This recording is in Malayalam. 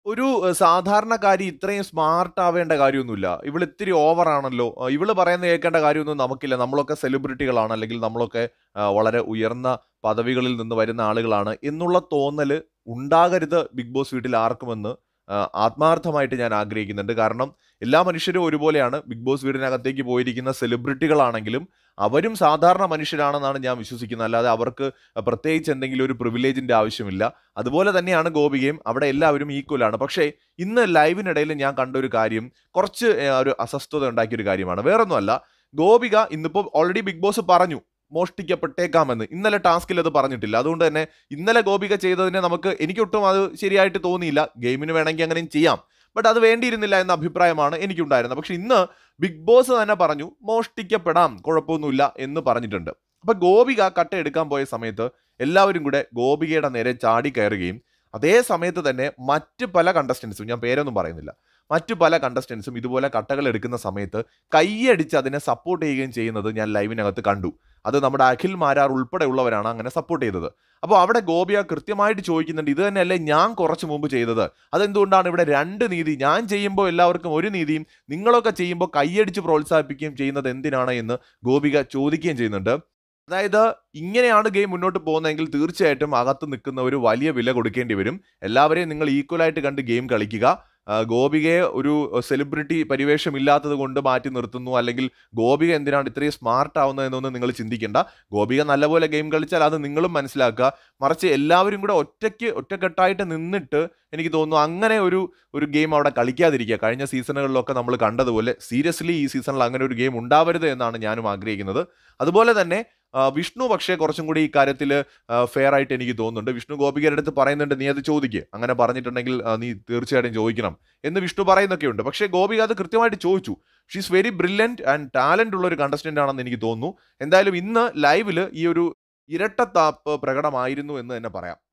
ഒരു ഏഹ്, സാധാരണക്കാരി ഇത്രയും സ്മാർട്ട് ആവേണ്ട കാര്യമൊന്നുമില്ല. ഇവള് ഇത്തിരി ഓവർ ആണല്ലോ. ആഹ്, ഇവള് പറയുന്നത് കേൾക്കേണ്ട കാര്യമൊന്നും നമുക്കില്ല. നമ്മളൊക്കെ സെലിബ്രിറ്റികളാണ് അല്ലെങ്കിൽ നമ്മളൊക്കെ ആഹ്, വളരെ ഉയർന്ന പദവികളിൽ നിന്ന് വരുന്ന ആളുകളാണ് എന്നുള്ള തോന്നല് ഉണ്ടാകരുത് ബിഗ് ബോസ് വീട്ടിൽ ആർക്കുമെന്ന് ആഹ്, ആത്മാർത്ഥമായിട്ട് ഞാൻ ആഗ്രഹിക്കുന്നുണ്ട്. കാരണം എല്ലാ മനുഷ്യരും ഒരുപോലെയാണ്. ബിഗ് ബോസ് വീടിനകത്തേക്ക് പോയിരിക്കുന്ന സെലിബ്രിറ്റികളാണെങ്കിലും അവരും സാധാരണ മനുഷ്യരാണെന്നാണ് ഞാൻ വിശ്വസിക്കുന്നത്. അല്ലാതെ അവർക്ക് പ്രത്യേകിച്ച് എന്തെങ്കിലും ഒരു പ്രിവിലേജിന്റെ ആവശ്യമില്ല. അതുപോലെ തന്നെയാണ് ഗോപികയും. അവിടെ എല്ലാവരും ഈക്വൽ ആണ്. പക്ഷേ ഇന്ന് ലൈവിനിടയിൽ ഞാൻ കണ്ട ഒരു കാര്യം കുറച്ച് ഏഹ്, ഒരു അസ്വസ്ഥത ഉണ്ടാക്കിയ ഒരു കാര്യമാണ്. വേറൊന്നുമല്ല ഗോപിക ഇന്നിപ്പോ ഓൾറെഡി ബിഗ് ബോസ് പറഞ്ഞു മോഷ്ടിക്കപ്പെട്ടേക്കാമെന്ന്. ഇന്നലെ ടാസ്കിൽ അത് പറഞ്ഞിട്ടില്ല. അതുകൊണ്ട് തന്നെ ഇന്നലെ ഗോപിക ചെയ്തതിനെ നമുക്ക് എനിക്കൊട്ടും അത് ശരിയായിട്ട് തോന്നിയില്ല. ഗെയിമിന് വേണമെങ്കിൽ അങ്ങനെയും ചെയ്യാം. ബട്ട് അത് വേണ്ടിയിരുന്നില്ല എന്ന അഭിപ്രായമാണ് എനിക്കുണ്ടായിരുന്നത്. പക്ഷെ ഇന്ന് ബിഗ് ബോസ് തന്നെ പറഞ്ഞു മോഷ്ടിക്കപ്പെടാം കുഴപ്പമൊന്നുമില്ല എന്ന് പറഞ്ഞിട്ടുണ്ട്. അപ്പൊ ഗോപിക കട്ട എടുക്കാൻ പോയ സമയത്ത് എല്ലാവരും കൂടെ ഗോപികയുടെ നേരെ ചാടി കയറുകയും അതേ സമയത്ത് തന്നെ മറ്റ് പല കണ്ടസ്റ്റൻസും ഞാൻ പേരൊന്നും പറയുന്നില്ല. മറ്റു പല കണ്ടസ്റ്റൻസും ഇതുപോലെ കട്ടകൾ എടുക്കുന്ന സമയത്ത് കൈയടിച്ച് അതിനെ സപ്പോർട്ട് ചെയ്യുകയും ചെയ്യുന്നത് ഞാൻ ലൈവിനകത്ത് കണ്ടു. അത് നമ്മുടെ അഖിൽ മാരാർ ഉൾപ്പെടെയുള്ളവരാണ് അങ്ങനെ സപ്പോർട്ട് ചെയ്തത്. അപ്പോൾ അവിടെ ഗോപിക കൃത്യമായിട്ട് ചോദിക്കുന്നുണ്ട് ഇത് തന്നെയല്ലേ ഞാൻ കുറച്ച് മുമ്പ് ചെയ്തത്. അതെന്തുകൊണ്ടാണ് ഇവിടെ 2 നീതി ഞാൻ ചെയ്യുമ്പോൾ എല്ലാവർക്കും ഒരു നീതിയും നിങ്ങളൊക്കെ ചെയ്യുമ്പോൾ കൈയടിച്ച് പ്രോത്സാഹിപ്പിക്കുകയും ചെയ്യുന്നത് എന്തിനാണ് എന്ന് ഗോപിക ചോദിക്കുകയും ചെയ്യുന്നുണ്ട്. അതായത് ഇങ്ങനെയാണ് ഗെയിം മുന്നോട്ട് പോകുന്നതെങ്കിൽ തീർച്ചയായിട്ടും അകത്ത് നിൽക്കുന്നവർ വലിയ വില കൊടുക്കേണ്ടി വരും. എല്ലാവരെയും നിങ്ങൾ ഈക്വൽ ആയിട്ട് കണ്ട് ഗെയിം കളിക്കുക. ആഹ്, ഗോപികയെ ഒരു സെലിബ്രിറ്റി പരിവേഷം ഇല്ലാത്തത് കൊണ്ട് മാറ്റി നിർത്തുന്നു അല്ലെങ്കിൽ ഗോപിക എന്തിനാണ് ഇത്രയും സ്മാർട്ട് ആവുന്നത് എന്നൊന്നും നിങ്ങൾ ചിന്തിക്കേണ്ട. ഗോപിക നല്ലപോലെ ഗെയിം കളിച്ചാൽ അത് നിങ്ങളും മനസ്സിലാക്കുക. മറിച്ച് എല്ലാവരും കൂടെ ഒറ്റയ്ക്ക് ഒറ്റക്കെട്ടായിട്ട് നിന്നിട്ട് എനിക്ക് തോന്നുന്നു അങ്ങനെ ഒരു ഒരു ഗെയിം അവിടെ കളിക്കാതിരിക്കുക. കഴിഞ്ഞ സീസണുകളിലൊക്കെ നമ്മൾ കണ്ടതുപോലെ സീരിയസ്ലി ഈ സീസണിൽ അങ്ങനെ ഒരു ഗെയിം ഉണ്ടാവരുത് എന്നാണ് ഞാനും ആഗ്രഹിക്കുന്നത്. അതുപോലെ തന്നെ ആഹ്, വിഷ്ണു പക്ഷേ കുറച്ചും കൂടി ഇക്കാര്യത്തിൽ ആഹ്, ഫെയർ ആയിട്ട് എനിക്ക് തോന്നുന്നുണ്ട്. വിഷ്ണു ഗോപികയുടെ അടുത്ത് പറയുന്നുണ്ട് നീ അത് ചോദിക്ക്. അങ്ങനെ പറഞ്ഞിട്ടുണ്ടെങ്കിൽ ആഹ്, നീ തീർച്ചയായിട്ടും ചോദിക്കണം എന്ന് വിഷ്ണു പറയുന്നൊക്കെയുണ്ട്. പക്ഷേ ഗോപിക അത് കൃത്യമായിട്ട് ചോദിച്ചു. She is very brilliant and talent ഉള്ള ഒരു കണ്ടസ്റ്റന്റ് ആണെന്ന് എനിക്ക് തോന്നുന്നു. എന്തായാലും ഇന്ന് ലൈവില് ഈ ഒരു ഇരട്ടത്താപ്പ് പ്രകടമായിരുന്നു എന്ന് തന്നെ പറയാം.